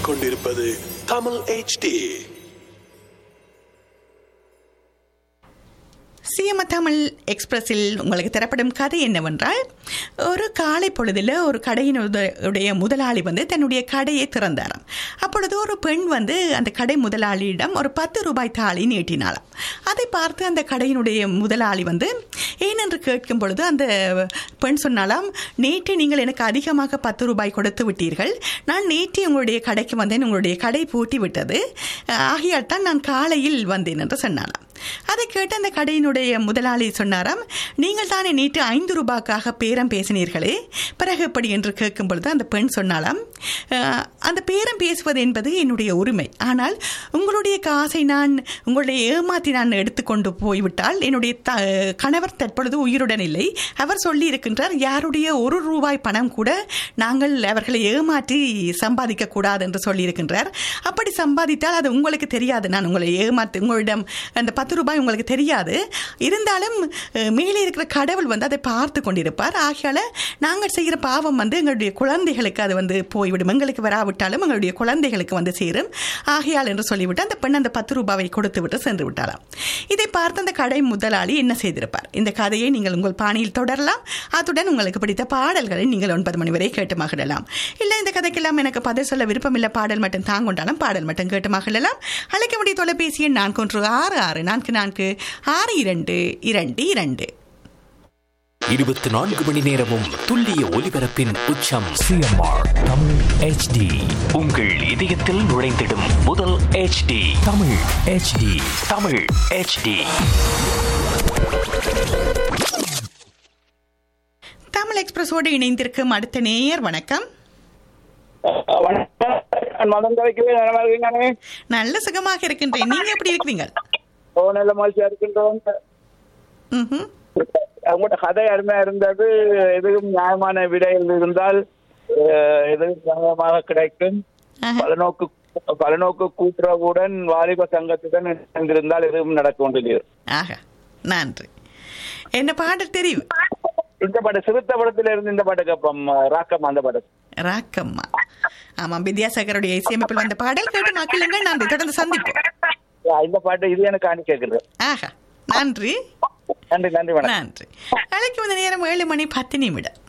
கேட்டுக்கொண்டிருப்பது Tamil HD CM Tamil எக்ஸ்பிரஸில் உங்களுக்கு தரப்படும் கதை என்னவென்றால் ஒரு காலை பொழுதில் ஒரு கடையினுடைய முதலாளி வந்து தன்னுடைய கடையை திறந்தாராம் அப்பொழுது ஒரு பெண் வந்து அந்த கடை முதலாளியிடம் ஒரு பத்து ரூபாய் தாளி நீட்டினாளாம் அதை பார்த்து அந்த கடையினுடைய முதலாளி வந்து ஏனென்று கேட்கும் பொழுது அந்த பெண் சொன்னாலாம் நேற்று நீங்கள் எனக்கு அதிகமாக பத்து ரூபாய் கொடுத்து விட்டீர்கள் நான் நேற்று உங்களுடைய கடைக்கு வந்தேன் உங்களுடைய கடை பூட்டி விட்டது ஆகையால் தான் நான் காலையில் வந்தேன் என்று சொன்னாலாம் அதை கேட்டு அந்த கடையினுடைய முதலாளி சொன்னாராம் நீங்கள் தானே நேற்று ஐந்து ரூபாய்க்காக பேரம் பேசினீர்களே பிறகு எப்படி என்று கேட்கும் பொழுது அந்த பெண் சொன்னாலாம் "அஹ், அந்த பேரம் பேசுவது என்பது என்னுடைய உரிமை ஆனால் உங்களுடைய காசை நான் உங்களுடைய ஏமாற்றி நான் எடுத்துக்கொண்டு போய்விட்டால் என்னுடைய த கணவர் தற்பொழுது உயிருடன் இல்லை அவர் சொல்லி இருக்கின்றார் யாருடைய ஒரு ரூபாய் பணம் கூட நாங்கள் அவர்களை ஏமாற்றி சம்பாதிக்க கூடாது என்று சொல்லியிருக்கின்றார் அப்படி சம்பாதித்தால் அது உங்களுக்கு தெரியாது நான் உங்களை ஏமாத்து உங்களிடம் அந்த பத்து ரூபாய் உங்களுக்கு தெரியாது இருந்தாலும் அஹ், மேலே இருக்கிற கடவுள் வந்து அதை பார்த்து கொண்டிருப்பார் ஆகையால நாங்கள் செய்கிற பாவம் வந்து எங்களுடைய குழந்தைகளுக்கு அது வந்து போய்விடும் எங்களுக்கு வராவிட்டாலும் எங்களுடைய குழந்தைகளுக்கு வந்து சேரும் ஆகையால் என்று சொல்லிவிட்டு அந்த பெண் அந்த பத்து ரூபாவை கொடுத்து விட்டு சென்று விட்டாராம் இதை பார்த்து அந்த கடை முதலாளி என்ன செய்திருப்பார் இந்த கதையை நீங்கள் உங்கள் பாணியில் தொடரலாம் அத்துடன் உங்களுக்கு பிடித்த பாடல்களை நீங்கள் ஒன்பது மணி வரை கேட்டு மகிழலாம் இல்லை இந்த கதைக்கெல்லாம் எனக்கு பதில் சொல்ல விருப்பமில்லை பாடல் மட்டும் தாங்கொண்டாலும் பாடல் மட்டும் கேட்டு மகிழலாம் அழைக்க வேண்டிய தொலைபேசி எண் நான்கு ஒன்று ஆறு ஆறு நான்கு நான்கு ஆறு இரண்டு இரண்டு இரண்டு இருபத்தி நான்கு மணி நேரமும் துல்லிய ஒலிபரப்பின் உச்சம் சிஎம்ஆர் தமிழ் ஹெச்டி உங்கள் இதயத்தில் நுழைந்திடும் முதல் HD Tamil HD Tamil HD Tamil எக்ஸ்பிரஸோடு இணைந்திருக்கும் அடுத்த நேயர் வணக்கம் வணக்கம் நான் மதம் கலைக்கவே நல்லா இருக்கீங்க நல்ல சுகமாக இருக்கின்றேன் நீங்க எப்படி இருக்கிறீங்க ஓ நல்ல மகிழ்ச்சியா இருக்கின்றோம் ம்ஹும். அவங்களோட கதை அருமையா இருந்தது எதுவும் நியாயமான விடையில் இருந்தால் அஹ், எதுவும் நியாயமாக கிடைக்கும் ஆஹா. பலநோக்கு பலநோக்கு கூட்டுறவுடன் வாலிப சங்கத்துடன் இணைந்திருந்தால் எதுவும் நடக்க வேண்டியது ஆக நன்றி என்ன பாடல் தெரியும் இந்த பாட்டு சிறுத்த படத்துல இருந்து இந்த பாட்டு கேட்போம் ராக்கம் அந்த பாட்டு ராக்கம்மா ஆமாம் வித்யாசாகருடைய இசையமைப்பில் வந்த பாடல் கேட்டு மக்களுங்க நன்றி தொடர்ந்து சந்திப்போம் ஆ, இந்த பாட்டு இது எனக்கு காணி கேட்குறது ஆஹா நன்றி நன்றி நன்றி வணக்கம் நன்றி அழைக்கும் இந்த நேரம் ஏழு மணி பத்து நிமிடம்